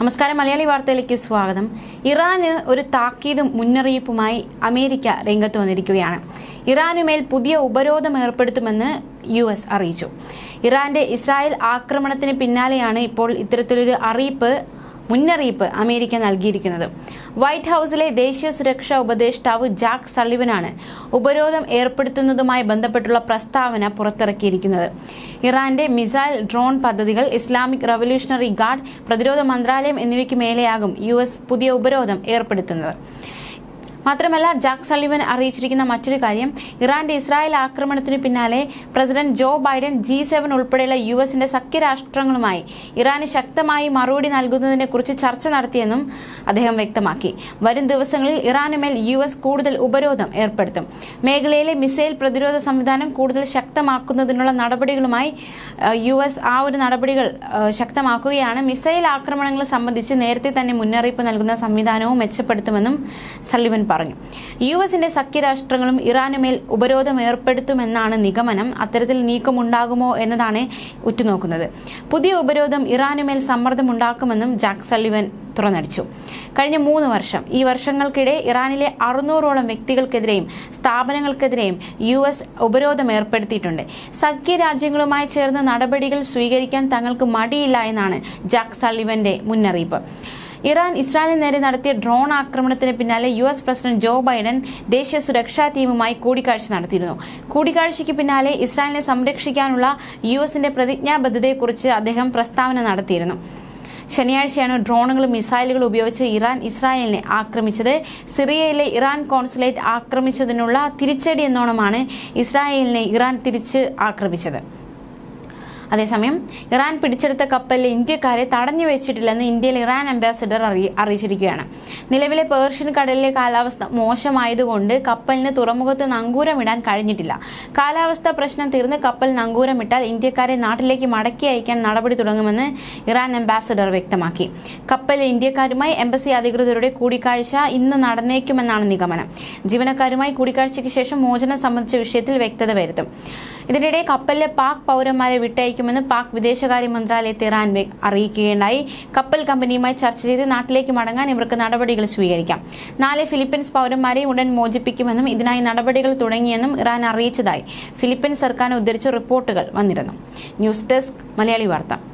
നമസ്കാരം മലയാളി വാർത്തയിലേക്ക് സ്വാഗതം ഇറാന് ഒരു താക്കീതും മുന്നറിയിപ്പുമായി അമേരിക്ക രംഗത്ത് വന്നിരിക്കുകയാണ് ഇറാനുമേൽ പുതിയ ഉപരോധം ഏർപ്പെടുത്തുമെന്ന് യു എസ് അറിയിച്ചു ഇറാന്റെ ഇസ്രായേൽ ആക്രമണത്തിന് പിന്നാലെയാണ് ഇപ്പോൾ ഇത്തരത്തിലൊരു അറിയിപ്പ് മുന്നറിയിപ്പ് അമേരിക്ക നൽകിയിരിക്കുന്നത് വൈറ്റ് ഹൌസിലെ ദേശീയ സുരക്ഷാ ഉപദേഷ്ടാവ് ജാക്ക് സള്ളിവനാണ് ഉപരോധം ഏർപ്പെടുത്തുന്നതുമായി ബന്ധപ്പെട്ടുള്ള പ്രസ്താവന പുറത്തിറക്കിയിരിക്കുന്നത് ഇറാന്റെ മിസൈൽ ഡ്രോൺ പദ്ധതികൾ ഇസ്ലാമിക് റവല്യൂഷണറി ഗാർഡ് പ്രതിരോധ മന്ത്രാലയം എന്നിവയ്ക്ക് മേലെയാകും യു പുതിയ ഉപരോധം ഏർപ്പെടുത്തുന്നത് മാത്രമല്ല ജാക്ക് സള്ളിവൻ അറിയിച്ചിരിക്കുന്ന മറ്റൊരു കാര്യം ഇറാന്റെ ഇസ്രായേൽ ആക്രമണത്തിനു പിന്നാലെ president Joe Biden G seven ഉൾപ്പെടെയുള്ള യു എസിന്റെ സഖ്യരാഷ്ട്രങ്ങളുമായി ഇറാന് ശക്തമായി മറുപടി നൽകുന്നതിനെ കുറിച്ച് ചർച്ച നടത്തിയെന്നും അദ്ദേഹം വ്യക്തമാക്കി വരും ദിവസങ്ങളിൽ ഇറാനുമേൽ യു എസ് കൂടുതൽ ഉപരോധം ഏർപ്പെടുത്തും മേഖലയിലെ മിസൈൽ പ്രതിരോധ സംവിധാനം കൂടുതൽ ശക്തമാക്കുന്നതിനുള്ള നടപടികളുമായി യു എസ് ആ ഒരു നടപടികൾ ഏഹ്, ശക്തമാക്കുകയാണ് മിസൈൽ ആക്രമണങ്ങൾ സംബന്ധിച്ച് നേരത്തെ തന്നെ മുന്നറിയിപ്പ് നൽകുന്ന സംവിധാനവും മെച്ചപ്പെടുത്തുമെന്നും സള്ളിവൻ പറഞ്ഞു യു എസിന്റെ സഖ്യരാഷ്ട്രങ്ങളും ഇറാനുമേൽ ഉപരോധം ഏർപ്പെടുത്തുമെന്നാണ് നിഗമനം അത്തരത്തിൽ നീക്കമുണ്ടാകുമോ എന്നതാണ് ഉറ്റുനോക്കുന്നത് പുതിയ ഉപരോധം ഇറാനുമേൽ സമ്മർദ്ദമുണ്ടാക്കുമെന്നും ജാക്ക് സള്ളിവൻ തുറന്നടിച്ചു കഴിഞ്ഞ മൂന്ന് വർഷം ഈ വർഷങ്ങൾക്കിടെ ഇറാനിലെ അറുന്നൂറോളം വ്യക്തികൾക്കെതിരെയും സ്ഥാപനങ്ങൾക്കെതിരെയും യു എസ് ഉപരോധം ഏർപ്പെടുത്തിയിട്ടുണ്ട് സഖ്യ രാജ്യങ്ങളുമായി ചേർന്ന് നടപടികൾ സ്വീകരിക്കാൻ തങ്ങൾക്ക് മടിയില്ല എന്നാണ് ജാക്ക് സള്ളിവന്റെ മുന്നറിയിപ്പ് ഇറാൻ ഇസ്രായേലിന് നേരെ നടത്തിയ ഡ്രോൺ ആക്രമണത്തിന് പിന്നാലെ U S president Joe Biden ദേശീയ സുരക്ഷാ ടീമുമായി കൂടിക്കാഴ്ച നടത്തിയിരുന്നു കൂടിക്കാഴ്ചയ്ക്ക് പിന്നാലെ ഇസ്രായേലിനെ സംരക്ഷിക്കാനുള്ള യു എസിന്റെ പ്രതിജ്ഞാബദ്ധതയെക്കുറിച്ച് അദ്ദേഹം പ്രസ്താവന നടത്തിയിരുന്നു ശനിയാഴ്ചയാണ് ഡ്രോണുകളും മിസൈലുകളും ഉപയോഗിച്ച് ഇറാൻ ഇസ്രായേലിനെ ആക്രമിച്ചത് സിറിയയിലെ ഇറാൻ കോൺസുലേറ്റ് ആക്രമിച്ചതിനുള്ള തിരിച്ചടി എന്നോണമാണ് ഇസ്രായേലിനെ ഇറാൻ തിരിച്ച് ആക്രമിച്ചത് അതേസമയം ഇറാൻ പിടിച്ചെടുത്ത കപ്പലിലെ ഇന്ത്യക്കാരെ തടഞ്ഞു വെച്ചിട്ടില്ലെന്ന് ഇന്ത്യയിലെ ഇറാൻ അംബാസിഡർ അറിയി അറിയിച്ചിരിക്കുകയാണ് നിലവിലെ പേർഷ്യൻ കടലിലെ കാലാവസ്ഥ മോശമായതുകൊണ്ട് കപ്പലിന് തുറമുഖത്ത് നങ്കൂരമിടാൻ കഴിഞ്ഞിട്ടില്ല കാലാവസ്ഥ പ്രശ്നം തീർന്ന് കപ്പൽ നങ്കൂരമിട്ടാൽ ഇന്ത്യക്കാരെ നാട്ടിലേക്ക് മടക്കി അയക്കാൻ നടപടി തുടങ്ങുമെന്ന് ഇറാൻ അംബാസിഡർ വ്യക്തമാക്കി കപ്പലിലെ ഇന്ത്യക്കാരുമായി എംബസി അധികൃതരുടെ കൂടിക്കാഴ്ച ഇന്ന് നടന്നേക്കുമെന്നാണ് നിഗമനം ജീവനക്കാരുമായി കൂടിക്കാഴ്ചയ്ക്ക് ശേഷം മോചനം സംബന്ധിച്ച വിഷയത്തിൽ വ്യക്തത വരുത്തും ഇതിനിടെ കപ്പലിലെ പാക് പൗരന്മാരെ വിട്ടയക്കുമെന്ന് പാക് വിദേശകാര്യ മന്ത്രാലയത്തെ ഇറാൻ വെ- അറിയിക്കുകയുണ്ടായി കപ്പൽ കമ്പനിയുമായി ചർച്ച ചെയ്ത് നാട്ടിലേക്ക് മടങ്ങാൻ ഇവർക്ക് നടപടികൾ സ്വീകരിക്കാം നാല് ഫിലിപ്പീൻസ് പൗരന്മാരെ ഉടൻ മോചിപ്പിക്കുമെന്നും ഇതിനായി നടപടികൾ തുടങ്ങിയെന്നും ഇറാൻ അറിയിച്ചതായി ഫിലിപ്പീൻസ് സർക്കാരിനെ ഉദ്ധരിച്ച് റിപ്പോർട്ടുകൾ വന്നിരുന്നു ന്യൂസ് ഡെസ്ക് മലയാളി വാർത്ത